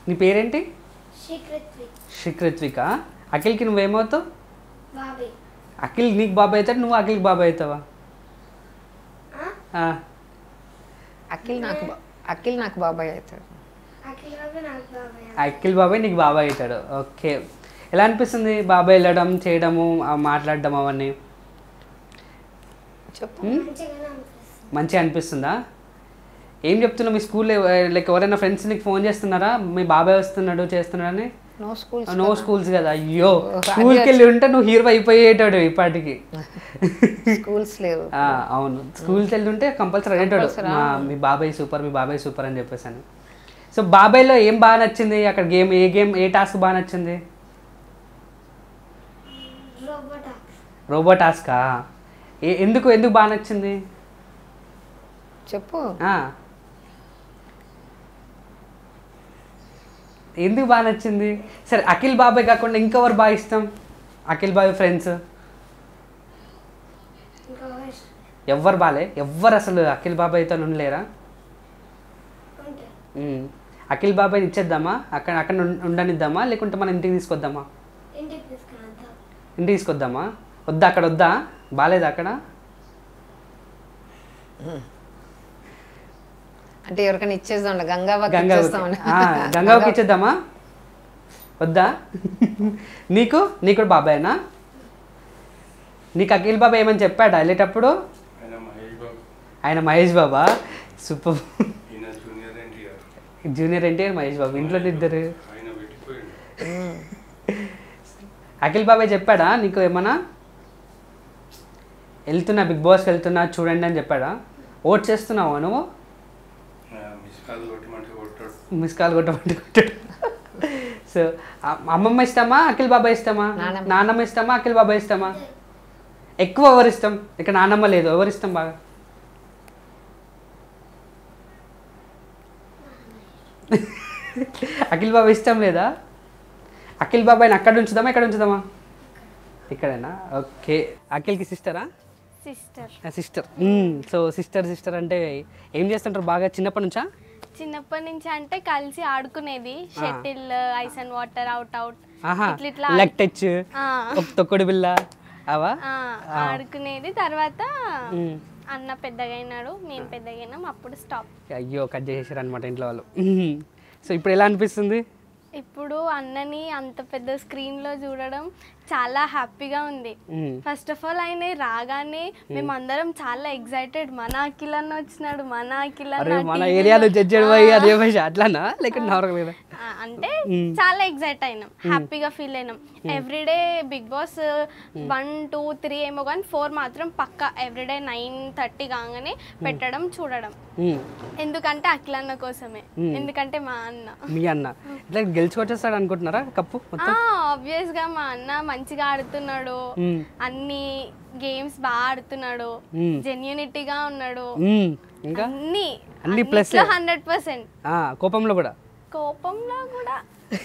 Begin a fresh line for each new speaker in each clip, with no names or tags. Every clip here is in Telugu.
నీ పేరేంటి
శీకృత్వి
శ్రీకృత్విక అఖిల్కి నువ్వేమవుతావు
బాబీ
అఖిల్ నీకు బాబాయ్ అవుతాడు నువ్వు అఖిల్కి బాబాయ్ అవుతావా ఆ,
అఖిల్ నాకు బా- అఖిల్ నాకు బాబాయ్ అవుతాడు
అఖిల్ బాబీ నాకు బాబాయ్
అఖిల్ బాబాయ్ నీకు బాబాయ్ అవుతాడు ఓకే ఎలా అనిపిస్తుంది బాబాయ్ వెళ్ళడం చేయడము ఆ మాట్లాడడం అవన్నీ
చెప్పు
మంచిగానే అనిపిస్తుంది
మంచిగా అనిపిస్తుందా ఏం చెప్తున్నావు మీ స్కూల్లో లైక్ ఎవరైనా ఫ్రెండ్స్ నీకు ఫోన్ చేస్తున్నారా మీ బాబాయ్ వస్తున్నాడు చేస్తున్నాడని
నో స్కూల్స్
నో స్కూల్స్ కదా అయ్యో
ఓ, అది
స్కూల్కి వెళ్ళి ఉంటే నువ్వు హీరో అయిపోయేటాడు ఇప్పటికి
స్కూల్స్ లేవు
ఆ, అవును స్కూల్కి వెళ్ళి ఉంటే కంపల్సరీ అనేటాడు
Compulsory,
మా మీ బాబాయ్ సూపర్ మీ బాబాయ్ సూపర్ అని చెప్పేసి అని సో బాబాయ్లో ఏం బాగా నచ్చింది అక్కడ గేమ్ ఏ గేమ్ ఏ టాస్క్ బాగా నచ్చింది
రోబోటాక్స్
రోబో టాస్కా ఏ ఎందుకు ఎందుకు బాగా నచ్చింది
చెప్పు
ఆ. ఎందుకు బాగా నచ్చింది సరే అఖిల్ బాబాయ్ కాకుండా ఇంకెవరు బాగా ఇష్టం అఖిల్ బాబాయ్ ఫ్రెండ్స్
ఇంకా
ఎవ్వరు బాలే ఎవ్వరు అసలు అఖిల్ బాబాయ్తో ఉండలేరా
ఉంటాయి
ఉమ్. అఖిల్ బాబాయ్ ఇచ్చేద్దామా అక్కడ అక్కడ ఉం- ఉండనిద్దామా లేకుంటే మనం ఇంటికి తీసుకొద్దామా
ఇంటికి తీసుకుని వద్దాం
ఇంటికి తీసుకొద్దామా వద్దా అక్కడ వద్దా బాగాలేదా అక్కడ
అంటే ఎవరికైనా ఇచ్చేద్దాం గంగాబాకి
గంగా
ఇచ్చేస్తామని
గంగాకి ఇచ్చేద్దామా వద్దా నీకు నీకు కూడా బాబాయేనా నీకు అఖిల్ బాబాయ్ ఏమని చెప్పాడా వెళ్ళేటప్పుడు
ఆయన మహేష్ బాబు
ఆయన మహేష్ బాబా సూపర్
ఈయన junior NTR
junior NTR Mahesh Babu ఇంట్లో ఇద్దరు
ఆయన పెట్టిపోయిండు
అఖిల్ బాబాయ్ చెప్పాడా నీకు ఏమన్నా వెళ్తున్నా బిగ్ బాస్కి వెళ్తున్నా చూడండి అని చెప్పాడా ఓట్ చేస్తున్నావా నువ్వు
మిస్ కాల్ కొట్టమంటే కొట్టాడు
మిస్ కాల్ కొట్టమంటే కొట్టాడు సో అమ్మమ్మ ఇష్టమా అఖిల్ బాబాయ్ ఇష్టమా
నానమ్మ.
నాన్నమ్మ ఇష్టమా అఖిల్ బాబాయ్ ఇష్టమా ఎక్కువ ఎవరు ఇష్టం ఇక్కడ నాన్నమ్మ లేదు ఎవరు ఇష్టం బాగా అఖిల్ బాబాయ్ ఇష్టం లేదా అఖిల్ బాబాయ్ని అక్కడ ఉంచుదామా ఇక్కడ ఉంచుదామా ఇక్కడేనా ఓకే అఖిల్కి సిస్టరా
sister
sister so sister sister అంటే ఏం చేస్తుంటారు బాగా చిన్నప్పటి నుంచా
చిన్నప్పటి నుంచి అంటే కలిసి ఆడుకునేది shuttle ice and water out out
ఆహా
ఇట్లా ఇట్లా
లెగ్ టచ్
ఆ,
తొక్కుడు బిల్ల అవా
ఆ, ఆడుకునేది తర్వాత
మ్మ్.
అన్న పెద్దగా అయినాడు నేను పెద్దగా అయినాం అప్పుడు స్టాప్
అయ్యో కట్ చేసేసారు అనమాట ఇంట్లో వాళ్ళు సో ఇప్పుడు ఎలా అనిపిస్తుంది
ఇప్పుడు అన్నని అంత పెద్ద స్క్రీన్ లో చూడడం చాలా హ్యాపీగా ఉంది
మ్మ్.
ఫస్ట్ ఆఫ్ ఆల్ ఆయన రాగానే మేమందరం చాలా ఎక్సైటెడ్ మన అఖిల్ అన్న వచ్చినాడు మన అఖిల్
అరే
అన్న
మన
TV లో-
ఏరియాలో జడ్జెడ్ పోయి అదే పోయి అట్లానా లేక నార్మల్
ఆ, అంటే చాలా ఎక్సైట్ అయినాం హ్యాపీగా ఫీల్ అయినాం everyday Bigg Boss one two three ఏమో కానీ ఫోర్ మాత్రం పక్క ఎవ్రీడే నైన్ థర్టీ కాగానే పెట్టడం చూడడం ఎందుకంటే అఖిలన్న కోసమే ఎందుకంటే మా అన్న
మీ అన్న ఇట్లా గెలుచుకొచ్చేస్తాడు అనుకుంటున్నారా కప్పు మొత్తం
ఆబ్వియస్ గా మా అన్న మంచిగా ఆడుతున్నాడు
మ్మ్.
అన్ని గేమ్స్ బాగా ఆడుతున్నాడు
మ్మ్.
జెన్యూనిటీగా ఉన్నాడు
మ్మ్. ఇంకా
అన్ని
అన్ని plus ఏ.
హండ్రెడ్ పర్సెంట్
ఆ, కోపంలో కూడా
కోపంలో కూడా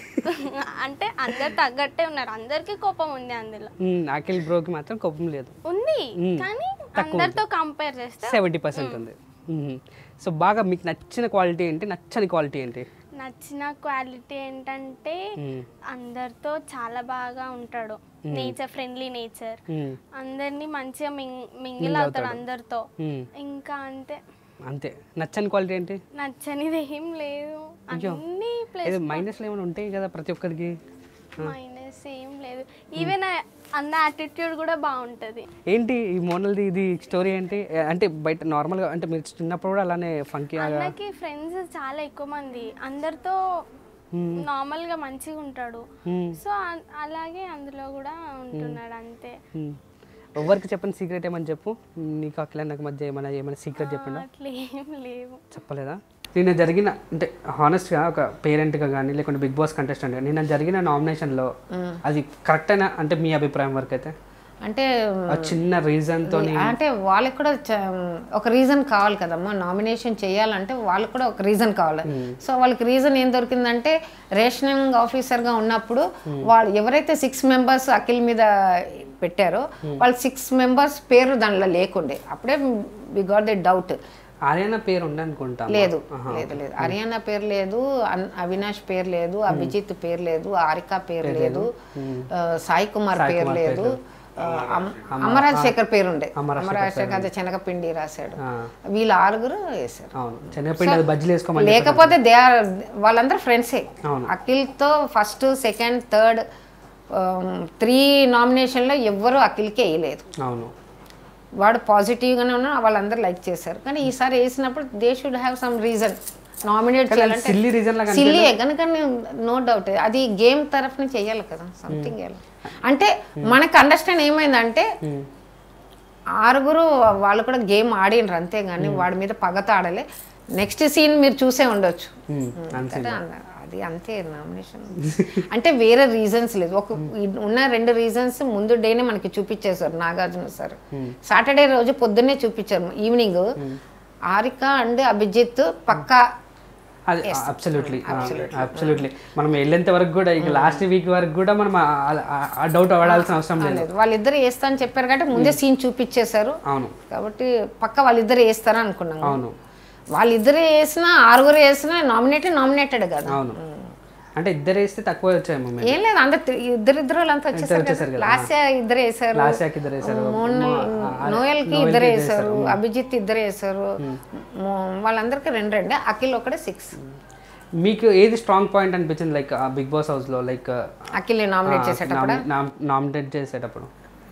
అంటే అందరు తగ్గట్టే ఉన్నారు అందరికీ కోపం ఉంది అందులో
మ్మ్. అఖిల్ బ్రోకి మాత్రం కోపం లేదు
ఉంది
మ్మ్.
కానీ
తక్కువ
అందరితో కంపేర్ చేస్తే
సెవెంటీ పర్సెంట్ ఉంది మ్మ్. సో బాగా మీకు నచ్చిన క్వాలిటీ ఏంటి నచ్చని క్వాలిటీ ఏంటి
నచ్చిన క్వాలిటీ ఏంటంటే
మ్మ్.
అందరితో చాలా బాగా ఉంటాడు నేచర్ ఫ్రెండ్లీ నేచర్
మ్మ్.
అందరినీ మంచిగా మింగ్ మింగిల్
Mingle
అవుతాడు
అవుతాడు.
అందరితో
మ్మ్.
ఇంకా అంతే
అంతే నచ్చని క్వాలిటీ ఏంటి
నచ్చనిది ఏం లేదు
అయ్యో.
అన్ని
ఏదో
ప్లస్
మైనస్లు ఏమైనా ఉంటాయి కదా ప్రతి ఒక్కరికి
మైనస్ ఏం లేదు ఈవెన్ అన్న యాటిట్యూడ్ కూడా బాగుంటది
ఏంటి ఈ మోనల్ది ఇది స్టోరీ ఏంటి ఏ, అంటే బయట నార్మల్గా అంటే మీరు చిన్నప్పుడు కూడా అలానే ఫంకీ
అన్నకి ఫ్రెండ్స్ చాలా ఎక్కువ మంది అందరితో నార్మల్ గా మంచిగా ఉంటాడు సో అ- అలాగే అందులో కూడా ఉంటున్నాడు అంతే
ఎవరికి చెప్పని సీక్రెట్ ఏమని చెప్పు నీకు అఖిల నాకు మధ్య ఏమైనా ఏమైనా సీక్రెట్ చెప్పిండా
అట్లా ఏం లేవు
చెప్పలేదా నిన్న జరిగిన అంటే హానెస్ట్గా ఒక పేరెంట్గా కానీ లేకుంటే బిగ్ బాస్ కంటెస్టెంట్ నిన్న జరిగిన నామినేషన్లో అది కరెక్ట్ అయినా అంటే మీ అభిప్రాయం వరకు అయితే
అంటే
ఆ చిన్న రీజన్తో
అంటే వాళ్ళకి కూడా చ- ఒక రీజన్ కావాలి కదమ్మా నామినేషన్ చేయాలంటే వాళ్ళకి కూడా ఒక రీజన్ కావాలి సో వాళ్ళకి రీజన్ ఏం దొరికిందంటే రేషనింగ్ ఆఫీసర్గా ఉన్నప్పుడు వాళ్ళు ఎవరైతే సిక్స్ మెంబర్స్ అఖిల్ మీద పెట్టారో వాళ్ళు సిక్స్ మెంబర్స్ పేరు దానిలో లేకుండే అప్పుడే we got the doubt
Ariyana పేరు ఉండే అనుకుంటా
లేదు లేదు లేదు హర్యానా పేరు లేదు అన్- అవినాష్ పేరు లేదు అభిజిత్ పేరు లేదు హారిక పేరు లేదు ఆ, సాయి కుమార్ పేరు లేదు ఆ, అమ- అమరాజ్ శేఖర్ పేరు ఉండే
అమరాజ్
అమరాజ్ శేఖర్ అదే శనగపిండి రాశాడు
ఆ,
వీళ్ళు ఆరుగురు వేశారు
అవును శనగపిండి అది బజ్జీలు వేసుకోమని
లేకపోతే దే ఆర్ వాళ్ళందరూ ఫ్రెండ్సే
అవును.
అఖిల్తో ఫస్ట్ సెకండ్ థర్డ్ త్రీ నామినేషన్లో ఎవ్వరు అఖిల్కే వేయలేదు
అవును
వాడు పాజిటివ్గానే ఉన్నా వాళ్ళందరూ లైక్ చేశారు కానీ ఈసారి వేసినప్పుడు they should have some reason nominate చేయాలంటే
సిల్లీ రీజన్ లాగా
సిల్లీ కనుక నో డౌట్ అది గేమ్ తరఫు నుంచి చెయ్యాలి కదా సంథింగ్ అంటే మనకు అండర్స్టాండ్ ఏమైందంటే ఆరుగురు వాళ్ళు కూడా గేమ్ ఆడినరు అంతే కానీ వాడి మీద పగతో ఆడలే నెక్స్ట్ సీన్ మీరు చూసే ఉండొచ్చు
అంతే
కదా అన్నారు. అది అంతే నామినేషన్ అంటే వేరే రీజన్స్ లేదు ఒక ఉన్న రెండు రీజన్స్ ముందు డేనే మనకి చూపించేశారు నాగార్జున సార్ సాటర్డే రోజు పొద్దున్నే చూపించారు ఈవినింగ్ ఆరిక అండ్ అభిజిత్ పక్కా
అది అబ్సల్యూట్లీ అబ్సల్యూట్లీ మనం వెళ్ళేంత వరకు కూడా ఇక లాస్ట్ వీక్ వరకు కూడా మనం ఆ డౌట్ పడాల్సిన అవసరం లేదు
లేదు వాళ్ళిద్దరు వేస్తా అని చెప్పారు కాబట్టి ముందే సీన్ చూపించేశారు
అవును
కాబట్టి పక్క వాళ్ళిద్దరు వేస్తారా అనుకున్నాం
అవును
వాళ్ళిద్దరు వేసినా ఆరుగురు వేసినా నామినేటెడ్ నామినేటెడ్ కదా
అవును అంటే ఇద్దరు వేస్తే తక్కువ వచ్చాయేమో మేము
ఏం లేదు అందరు ఇద్దరిద్దరు వాళ్ళంతా వచ్చేసారు
వచ్చేసారు కదా.
లాస్ట్ ఇద్దరు వేసారు
లాస్ట్ యాక్ ఇద్దరు వేసారు
నోయల్ కి ఇద్దరు వేసారు అభిజిత్ ఇద్దరు వేసారు మో- వాళ్ళందరికి రెండు రెండే అఖిల్ ఒకటే సిక్స్
మీకు ఏది స్ట్రాంగ్ పాయింట్ అనిపించింది లైక్ బిగ్ బాస్ హౌస్ లో లైక్
అఖిల్ నామినేట్ చేసేటప్పుడు
నామినేట్ చేసేటప్పుడు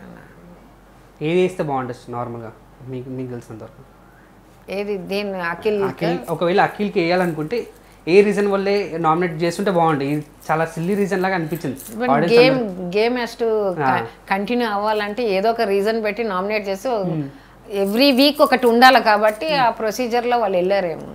ఏది వేస్తే బాగుంటుంది నార్మల్గా మీకు మీకు తెలిసినంత వరకు
ఏది దేని అఖిల్
అఖిల్ ఒకవేళ అఖిల్కి వేయాలనుకుంటే ఏ రీజన్ వల్లే నామినేట్ చేస్తుంటే బాగుంటుంది ఇది చాలా సిల్లీ రీజన్ లాగా అనిపించింది Audience
game game has to continue అవ్వాలంటే ఏదో ఒక రీజన్ పెట్టి నామినేట్ చేసి ఎవ్రీ వీక్ ఒకటి ఉండాలి కాబట్టి ఆ ప్రొసీజర్లో వాళ్ళు వెళ్ళారేమో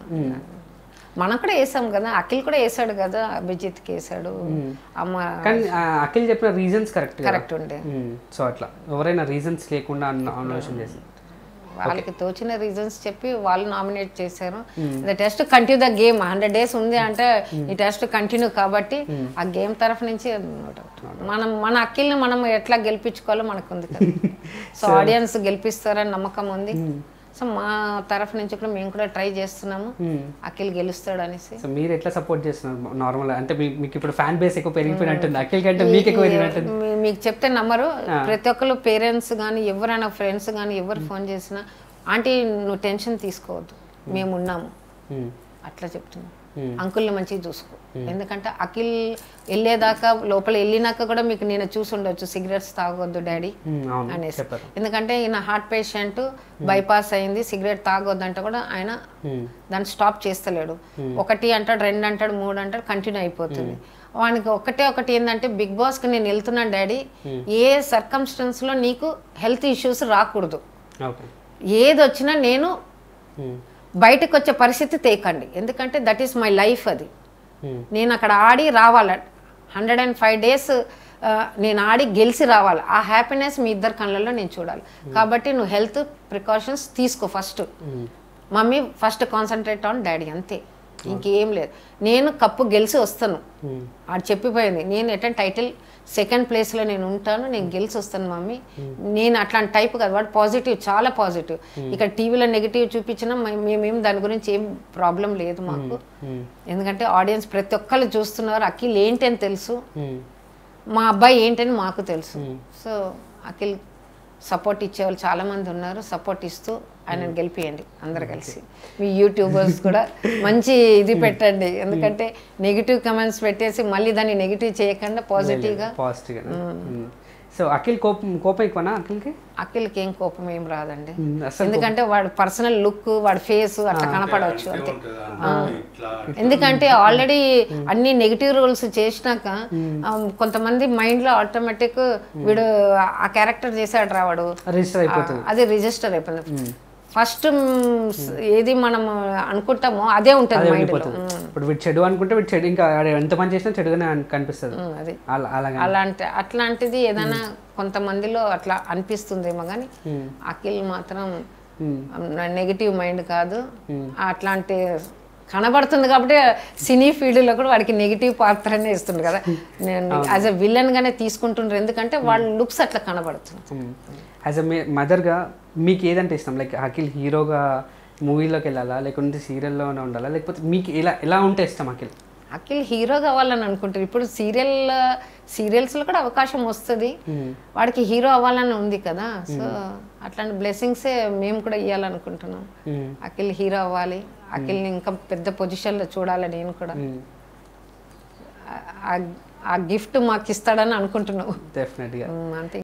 మనం కూడా వేసాం కదా అఖిల్ కూడా వేసాడు కదా అభిజిత్కి వేసాడు అమ్మ
కానీ ఆ, అఖిల్ చెప్పిన రీజన్స్ కరెక్ట్
కరెక్ట్ ఉండే
సో అట్లా ఎవరైనా రీజన్స్ లేకుండా నామినేషన్ చేసి
వాళ్ళకి తోచిన రీజన్స్ చెప్పి వాళ్ళు నామినేట్ చేశారు the test continue the game hundred days ఉంది అంటే ఈ టెస్ట్ కంటిన్యూ కాబట్టి ఆ గేమ్ తరఫు నుంచి no doubt. మనం మన అక్కిల్ని మనం ఎట్లా గెలిపించుకోవాలో మనకు ఉంది కదా సో ఆడియన్స్ గెలిపిస్తారని నమ్మకం ఉంది సో మా తరఫు నుంచి కూడా మేము కూడా ట్రై చేస్తున్నాము అఖిల్ గెలుస్తాడు అనేసి
సో మీరు ఎట్లా సపోర్ట్ చేస్తున్నారు నార్మల్ అంటే మీ- మీకు ఇప్పుడు ఫ్యాన్ బేస్ ఎక్కువ పెరిగిపోయినట్టుంది అఖిల్ కంటే మీకు ఎక్కువ పెరిగినట్టుంది
మీ- మీకు చెప్తే నమ్మరు ప్రతి ఒక్కరు పేరెంట్స్ కానీ ఎవరైనా ఫ్రెండ్స్ కానీ ఎవరు ఫోన్ చేసినా ఆంటీ నువ్వు టెన్షన్ తీసుకోవద్దు మేము ఉన్నాము
మ్మ్.
అట్లా చెప్తున్నాం అంకుల్ని మంచిగా చూసుకో ఎందుకంటే అఖిల్ వెళ్ళేదాకా లోపల వెళ్ళినాక కూడా మీకు నేను చూసి ఉండొచ్చు సిగరెట్స్ తాగొద్దు డాడీ
మ్మ్, అవును
అనేసి
చెప్పారు
ఎందుకంటే ఈయన హార్ట్ పేషెంట్ బైపాస్ అయింది సిగరెట్ తాగొద్దు అంటే కూడా ఆయన
మ్మ్.
దాన్ని స్టాప్ చేస్తలేడు ఒకటి అంటాడు రెండు అంటాడు మూడు అంటాడు కంటిన్యూ అయిపోతుంది వానికి ఒకటే ఒకటి ఏంటంటే బిగ్ బాస్కి నేను వెళ్తున్నాను డాడీ ఏ సర్కమ్స్టెన్స్లో నీకు హెల్త్ ఇష్యూస్ రాకూడదు
ఓకే
ఏది వచ్చినా నేను
మ్మ్.
బయటకు వచ్చే పరిస్థితి తేకండి ఎందుకంటే దట్ ఈస్ మై లైఫ్ అది
మ్మ్.
నేను అక్కడ ఆడి రావాలి హండ్రెడ్ అండ్ ఫైవ్ డేస్ నేను ఆడి గెలిచి రావాలి ఆ హ్యాపీనెస్ మీ ఇద్దరు కళ్ళల్లో నేను చూడాలి కాబట్టి నువ్వు హెల్త్ ప్రికాషన్స్ తీసుకో first mummy first concentrate on daddy అంతే ఇంకేం లేదు నేను కప్పు గెలిచి వస్తాను
మ్మ్.
ఆడు చెప్పిపోయింది నేను ఎటన్ టైటిల్ సెకండ్ ప్లేస్లో నేను ఉంటాను నేను గెలిచి వస్తాను మమ్మీ నేను అట్లాంటి టైప్ కాదు వాడు పాజిటివ్ చాలా పాజిటివ్ ఇక్కడ టీవీలో నెగిటివ్ చూపించినా మే- మేమేం దాని గురించి ఏం ప్రాబ్లం లేదు మాకు
మ్మ్.
ఎందుకంటే ఆడియన్స్ ప్రతి ఒక్కళ్ళు చూస్తున్నారు అఖిల్ ఏంటి అని తెలుసు
మ్మ్.
మా అబ్బాయి ఏంటని మాకు తెలుసు సో అఖిల్ సపోర్ట్ ఇచ్చేవాళ్ళు చాలా మంది ఉన్నారు సపోర్ట్ ఇస్తూ ఆయన గెలిపియండి అందరు కలిసి మీ యూట్యూబర్స్ కూడా మంచి ఇది పెట్టండి ఎందుకంటే నెగిటివ్ కమెంట్స్ పెట్టేసి మళ్ళీ దాన్ని నెగిటివ్ చేయకుండా పాజిటివ్గా
పాజిటివ్గా సో అఖిల్ కోపం కోపం ఎక్కువనా అఖిల్కి
అఖిల్కి ఏం కోపం ఏం రాదండి
మ్మ్. అసలు
ఎందుకంటే వాడు పర్సనల్ లుక్ వాడి ఫేస్ అట్లా కనపడవచ్చు అంతే
ఉంటుంది అనుకుంటే ఇట్లా
ఎందుకంటే ఆల్రెడీ అన్ని నెగిటివ్ రోల్స్ చేసినాక ఆ, కొంతమంది మైండ్ లో ఆటోమేటిక్ వీడు ఆ క్యారెక్టర్ చేసాడు రావాడు
రిజిస్టర్ అయిపోతుంది
అది రిజిస్టర్ అయిపోయింది ఫస్ట్ ఏది మనం అనుకుంటామో అదే ఉంటుంది
అదే
మైండ్ లో
ఉండిపోతుంది ఇప్పుడు వీడు చెడు అనుకుంటే వీడు చెడు ఇంకా ఆడ ఎంత పని చేసినా చెడుగానే అన్- కనిపిస్తుంది
ఉమ్, అది
అలా అలాగే
అలాంటి అట్లాంటిది ఏదైనా కొంతమందిలో అట్లా అనిపిస్తుందేమో కానీ అఖిల్ మాత్రం నెగిటివ్ మైండ్ కాదు అట్లాంటి కనబడుతుంది కాబట్టి సినీ ఫీల్డ్లో కూడా వాడికి నెగిటివ్ పాత్రనే ఇస్తుంది కదా నేను యాజ్ ఎ విలన్ గానే తీసుకుంటుండ్రు ఎందుకంటే వాళ్ళ లుక్స్ అట్లా కనబడుతుంది
యాజ్ అ మదర్గా మీకు ఏదంటే ఇష్టం లైక్ అఖిల్ హీరోగా మూవీలోకి వెళ్ళాలా లేకుంటే సీరియల్లోనే ఉండాలా లేకపోతే మీకు ఎలా ఎలా ఉంటే ఇష్టం అఖిల్
అఖిల్ హీరో కావాలని అనుకుంటారు ఇప్పుడు సీరియల్ సీరియల్స్లో కూడా అవకాశం వస్తుంది వాడికి హీరో అవ్వాలని ఉంది కదా సో అట్లాంటి బ్లెస్సింగ్సే మేము కూడా ఇవ్వాలనుకుంటున్నాం
మ్మ్.
అఖిల్ హీరో అవ్వాలి అఖిల్ని ఇంకా పెద్ద పొజిషన్లో చూడాలి నేను కూడా
మ్మ్.
ఆ- ఆ గిఫ్ట్ మాకు ఇస్తాడని అనుకుంటున్నాం
డెఫినెట్గా
మ్మ్, అంతే